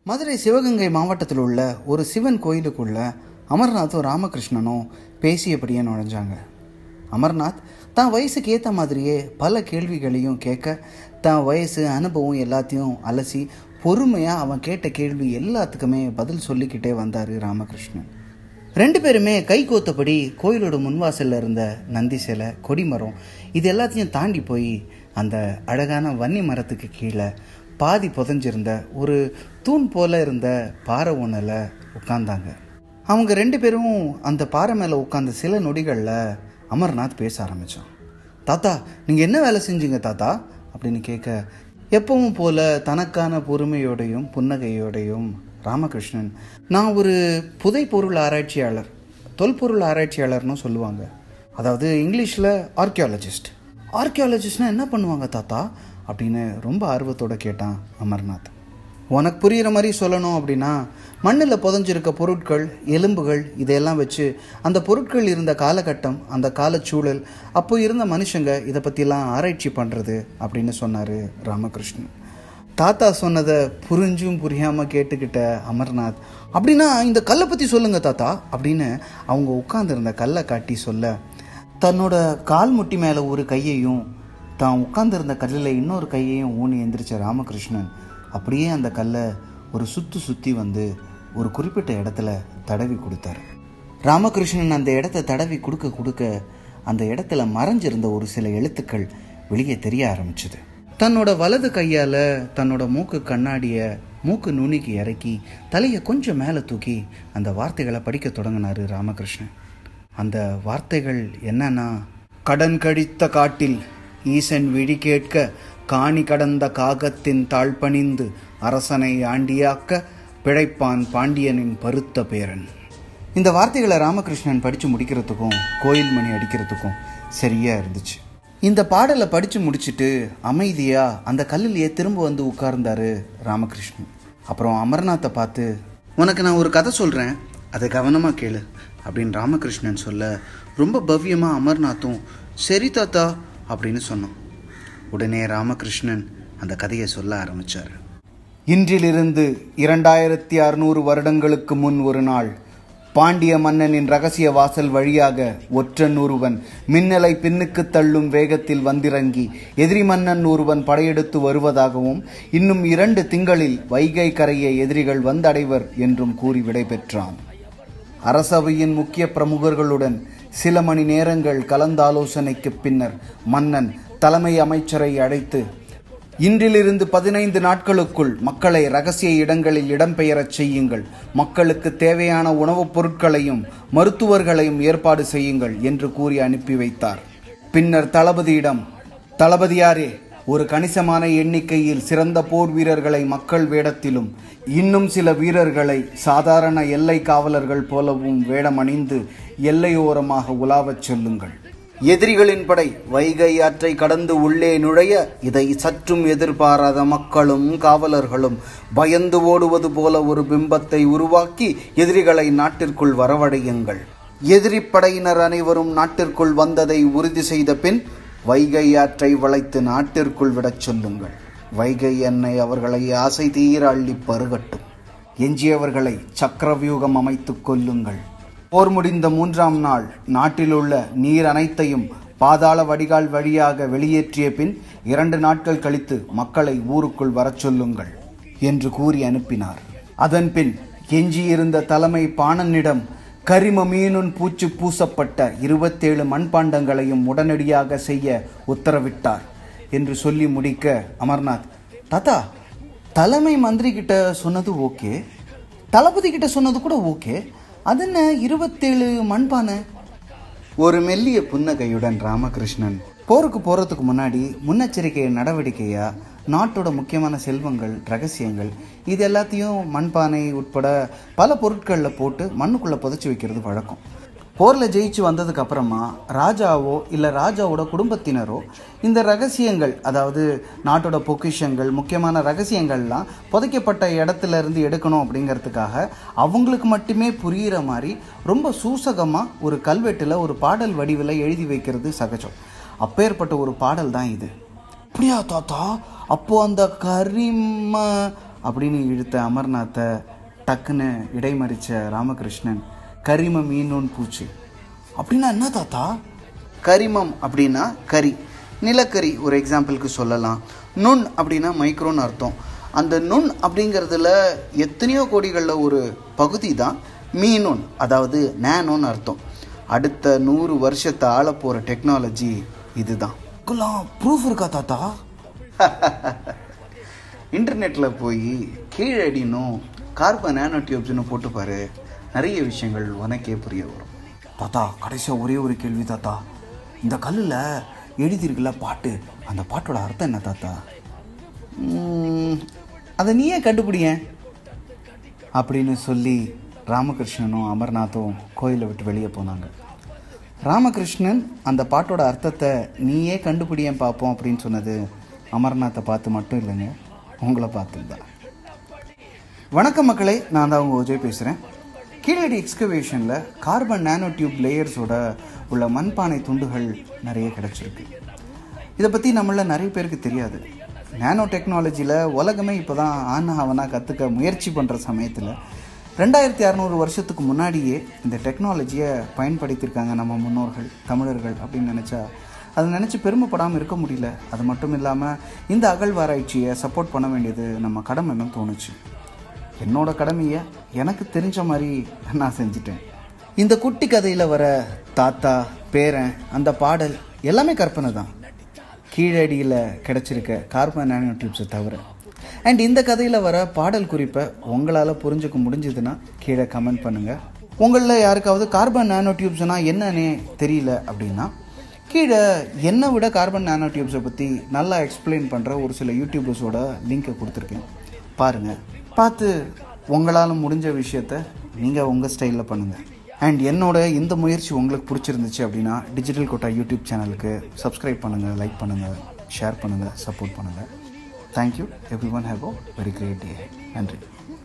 மதுரை சிவகங்கை மாவட்டத்தில் உள்ள ஒரு சிவன் கோயிலுக்குள்ள அமர்நாத்தும் ராமகிருஷ்ணனும் பேசியபடியே நுழைஞ்சாங்க அமர்நாத் தான் வயசுக்கு ஏற்ற மாதிரியே பல கேள்விகளையும் கேட்க தான் வயசு அனுபவம் எல்லாத்தையும் அலசி பொறுமையாக அவன் கேட்ட கேள்வி எல்லாத்துக்குமே பதில் சொல்லிக்கிட்டே வந்தார் ராமகிருஷ்ணன் ரெண்டு பேருமே கை கோத்தபடி கோயிலோட முன்வாசல்ல இருந்த நந்தி சிலை கொடிமரம் இது எல்லாத்தையும் தாண்டி போய் அந்த அழகான வன்னி மரத்துக்கு கீழே பாதி புதஞ்சிருந்த ஒரு தூண் போல இருந்த பாறை ஒன்றில் உட்கார்ந்தாங்க அவங்க ரெண்டு பேரும் அந்த பாறை மேலே உட்கார்ந்த சில நொடிகளில் அமர்நாத் பேச ஆரம்பித்தான் தாத்தா நீங்கள் என்ன வேலை செஞ்சீங்க தாத்தா அப்படின்னு கேட்க எப்பவும் போல தனக்கான பொறுமையோடையும் புன்னகையோடையும் ராமகிருஷ்ணன் நான் ஒரு புதை பொருள் ஆராய்ச்சியாளர் தொல்பொருள் ஆராய்ச்சியாளர்னு சொல்லுவாங்க அதாவது இங்கிலீஷில் ஆர்கியாலஜிஸ்ட் ஆர்கியாலஜிஸ்ட்னா என்ன பண்ணுவாங்க தாத்தா அப்படின்னு ரொம்ப ஆர்வத்தோட கேட்டான் அமர்நாத் உனக்கு புரிகிற மாதிரி சொல்லணும் அப்படின்னா மண்ணில் புதஞ்சிருக்க பொருட்கள் எலும்புகள் இதையெல்லாம் வச்சு அந்த பொருட்கள் இருந்த காலகட்டம் அந்த காலச்சூழல் அப்போ இருந்த மனுஷங்க இதை பற்றிலாம் ஆராய்ச்சி பண்ணுறது அப்படின்னு சொன்னார் ராமகிருஷ்ணன் தாத்தா சொன்னதை புரிஞ்சும் புரியாமல் கேட்டுக்கிட்ட அமர்நாத் அப்படின்னா இந்த கல்லை பற்றி சொல்லுங்க தாத்தா அப்படின்னு அவங்க உட்கார்ந்துருந்த கல்லை காட்டி சொல்ல தன்னோட கால் முட்டி மேலே ஒரு கையையும் தான் உட்கார்ந்திருந்த கல்லில் இன்னொரு கையையும் ஊனி எந்திரிச்ச ராமகிருஷ்ணன் அப்படியே அந்த கல்லை ஒரு சுத்து சுற்றி வந்து ஒரு குறிப்பிட்ட இடத்துல தடவி கொடுத்தாரு ராமகிருஷ்ணன் அந்த இடத்த தடவி கொடுக்க கொடுக்க அந்த இடத்துல மறைஞ்சிருந்த ஒரு சில எழுத்துக்கள் வெளியே தெரிய ஆரம்பிச்சது தன்னோட வலது கையால் தன்னோட மூக்கு கண்ணாடியை மூக்கு நுனிக்கு இறக்கி தலையை கொஞ்சம் மேலே தூக்கி அந்த வார்த்தைகளை படிக்க தொடங்கினாரு ராமகிருஷ்ணன் அந்த வார்த்தைகள் என்னன்னா கடன் கழித்த காட்டில் ஈசன் விழி கேட்க காணி கடந்த காகத்தின் தாழ்பணிந்து அரசனை ஆண்டியாக்க பிழைப்பான் பாண்டியனின் பருத்த பேரன் இந்த வார்த்தைகளை ராமகிருஷ்ணன் படித்து முடிக்கிறதுக்கும் கோயில் மணி அடிக்கிறதுக்கும் சரியா இருந்துச்சு இந்த பாடலை படித்து முடிச்சுட்டு அமைதியாக அந்த கல்லிலேயே திரும்ப வந்து உட்கார்ந்தாரு ராமகிருஷ்ணன் அப்புறம் அமர்நாத்தை பார்த்து உனக்கு நான் ஒரு கதை சொல்கிறேன் அதை கவனமாக கேளு அப்படின்னு ராமகிருஷ்ணன் சொல்ல ரொம்ப பவ்யமாக அமர்நாத்தும் சரி தாத்தா அப்படின்னு சொன்னோம் உடனே ராமகிருஷ்ணன் அந்த கதையை சொல்ல ஆரம்பித்தார் இன்றிலிருந்து இரண்டாயிரத்தி அறுநூறு வருடங்களுக்கு முன் ஒரு நாள் பாண்டிய மன்னனின் ரகசிய வாசல் வழியாக ஒற்றன் ஒருவன் மின்னலை பின்னுக்கு தள்ளும் வேகத்தில் வந்திறங்கி எதிரி மன்னன் ஒருவன் படையெடுத்து வருவதாகவும் இன்னும் இரண்டு திங்களில் வைகை கரையை எதிரிகள் வந்தடைவர் என்றும் கூறி விடைபெற்றான் அரசவையின் முக்கிய பிரமுகர்களுடன் சில மணி நேரங்கள் கலந்தாலோசனைக்கு பின்னர் மன்னன் தலைமை அமைச்சரை அழைத்து இன்றிலிருந்து பதினைந்து நாட்களுக்குள் மக்களை ரகசிய இடங்களில் இடம்பெயரச் செய்யுங்கள் மக்களுக்கு தேவையான உணவுப் பொருட்களையும் மருத்துவர்களையும் ஏற்பாடு செய்யுங்கள் என்று கூறி அனுப்பி வைத்தார் பின்னர் தளபதியிடம் தளபதியாரே ஒரு கணிசமான எண்ணிக்கையில் சிறந்த போர் வீரர்களை மக்கள் வேடத்திலும் இன்னும் சில வீரர்களை சாதாரண எல்லை காவலர்கள் போலவும் வேடமணிந்து எல்லையோரமாக உலாவச் செல்லுங்கள் எதிரிகளின் படை வைகை ஆற்றை கடந்து உள்ளே நுழைய இதை சற்றும் எதிர்பாராத மக்களும் காவலர்களும் பயந்து ஓடுவது போல ஒரு பிம்பத்தை உருவாக்கி எதிரிகளை நாட்டிற்குள் வரவழையுங்கள் எதிரி படையினர் அனைவரும் நாட்டிற்குள் வந்ததை உறுதி செய்த பின் வைகை ஆற்றை வளைத்து நாட்டிற்குள் விடச் சொல்லுங்கள் வைகை எண்ணெய் அவர்களை ஆசை தீர அள்ளி பருகட்டும் எஞ்சியவர்களை சக்கரவியூகம் அமைத்துக் கொல்லுங்கள் போர் முடிந்த மூன்றாம் நாள் நாட்டிலுள்ள நீர் அனைத்தையும் பாதாள வடிகால் வழியாக வெளியேற்றிய பின் இரண்டு நாட்கள் கழித்து மக்களை ஊருக்குள் வரச் சொல்லுங்கள் என்று கூறி அனுப்பினார் அதன்பின் எஞ்சியிருந்த தலைமை பாணனிடம் கரிம மீனுன் பூச்சு பூசப்பட்ட இருபத்தேழு மண்பாண்டங்களையும் உடனடியாக செய்ய உத்தரவிட்டார் என்று சொல்லி முடிக்க அமர்நாத் தாத்தா தலைமை மந்திரி கிட்ட சொன்னது ஓகே தளபதி கிட்ட சொன்னது கூட ஓகே அது என்ன இருபத்தேழு மண்பானை ஒரு மெல்லிய புன்னகையுடன் ராமகிருஷ்ணன் போருக்கு போகிறதுக்கு முன்னாடி முன்னெச்சரிக்கை நடவடிக்கையா நாட்டோட முக்கியமான செல்வங்கள் ரகசியங்கள் இது எல்லாத்தையும் மண்பானை உட்பட பல பொருட்களில் போட்டு மண்ணுக்குள்ளே புதைச்சி வைக்கிறது வழக்கம் போரில் ஜெயிச்சு வந்ததுக்கு அப்புறமா ராஜாவோ இல்லை ராஜாவோட குடும்பத்தினரோ இந்த ரகசியங்கள் அதாவது நாட்டோட பொக்கிஷங்கள் முக்கியமான ரகசியங்கள்லாம் புதைக்கப்பட்ட இடத்துல இருந்து எடுக்கணும் அப்படிங்கிறதுக்காக அவங்களுக்கு மட்டுமே புரிகிற மாதிரி ரொம்ப சூசகமாக ஒரு கல்வெட்டில் ஒரு பாடல் வடிவில் எழுதி வைக்கிறது சகஜம் அப்பேற்பட்ட ஒரு பாடல் தான் இது அப்படியா தாத்தா அப்போ அந்த கரிம அப்படின்னு இழுத்த அமர்நாத்தை டக்குன்னு இடைமறிச்ச ராமகிருஷ்ணன் கரிம மீனோன் பூச்சி அப்படின்னா என்ன தாத்தா கரிமம் அப்படின்னா கரி நிலக்கரி ஒரு எக்ஸாம்பிளுக்கு சொல்லலாம் நுண் அப்படின்னா மைக்ரோன்னு அர்த்தம் அந்த நுண் அப்படிங்கிறதுல எத்தனையோ கோடிகளில் ஒரு பகுதி தான் மீனோன் அதாவது நேனோன்னு அர்த்தம் அடுத்த நூறு வருஷத்தை ஆள போகிற டெக்னாலஜி இதுதான் ப்ரூஃப் இருக்கா தாத்தா இன்டர்நெட்டில் போய் கீழடினும் கார்பன் நேனோ டியூப்ஸ்னு போட்டு பாரு நிறைய விஷயங்கள் உனக்கே புரிய வரும் தாத்தா கடைசியாக ஒரே ஒரு கேள்வி தாத்தா இந்த கல்லில் எழுதியிருக்குல்ல பாட்டு அந்த பாட்டோட அர்த்தம் என்ன தாத்தா ம், அதை நீயே கண்டுபிடியேன் அப்படின்னு சொல்லி ராமகிருஷ்ணனும் அமர்நாத்தும் கோயிலை விட்டு வெளியே போனாங்க ராமகிருஷ்ணன் அந்த பாட்டோட அர்த்தத்தை நீயே கண்டுபிடியேன் பார்ப்போம் அப்படின்னு சொன்னது அமர்நாத்தை பார்த்து மட்டும் இல்லைங்க உங்களை பார்த்து தான் வணக்கம் மக்களே நான் தான் உங்கள் விஜய் பேசுகிறேன் கீழடி எக்ஸ்கவேஷனில் கார்பன் நானோ டியூப் லேயர்ஸோட உள்ள மண்பானை துண்டுகள் நிறைய கிடச்சிருக்கு இதை பற்றி நம்மள நிறைய பேருக்கு தெரியாது நானோ டெக்னாலஜியில் உலகமே இப்போ தான் ஆனா அவனா கற்றுக்க முயற்சி பண்ணுற சமயத்தில் ரெண்டாயிரத்தி அறநூறு வருஷத்துக்கு முன்னாடியே இந்த டெக்னாலஜியை பயன்படுத்தியிருக்காங்க நம்ம முன்னோர்கள் தமிழர்கள் அப்படின்னு நினச்சா அதை நினச்சி பெருமைப்படாமல் இருக்க முடியல அது மட்டும் இல்லாமல் இந்த அகழ்வாராய்ச்சியை சப்போர்ட் பண்ண வேண்டியது நம்ம கடமைன்னு தோணுச்சு என்னோட கடமையை எனக்கு தெரிஞ்ச மாதிரி நான் செஞ்சிட்டேன் இந்த குட்டி கதையில் வர தாத்தா பேரன் அந்த பாடல் எல்லாமே கற்பனை தான் கீழடியில் கிடச்சிருக்க கார்பன் நானோ டியூப்ஸை தவிர அண்ட் இந்த கதையில் வர பாடல் குறிப்பை உங்களால் புரிஞ்சுக்க முடிஞ்சதுன்னா கீழே கமெண்ட் பண்ணுங்கள் உங்களில் யாருக்காவது கார்பன் நானோ டியூப்ஸ்னால் என்னன்னே தெரியல அப்படின்னா கீழே என்னை விட கார்பன் நானோ டியூப்ஸை பற்றி நல்லா எக்ஸ்பிளைன் பண்ணுற ஒரு சில யூடியூபர்ஸோட லிங்கை கொடுத்துருக்கேன் பாருங்கள் பார்த்து உங்களால் முடிஞ்ச விஷயத்த நீங்கள் உங்கள் ஸ்டைலில் பண்ணுங்கள் அண்ட் என்னோட இந்த முயற்சி உங்களுக்கு பிடிச்சிருந்துச்சு அப்படின்னா டிஜிட்டல் கோட்டா யூடியூப் சேனலுக்கு சப்ஸ்கிரைப் பண்ணுங்கள் லைக் பண்ணுங்கள் ஷேர் பண்ணுங்கள் சப்போர்ட் பண்ணுங்கள் thank you every one have very great day நன்றி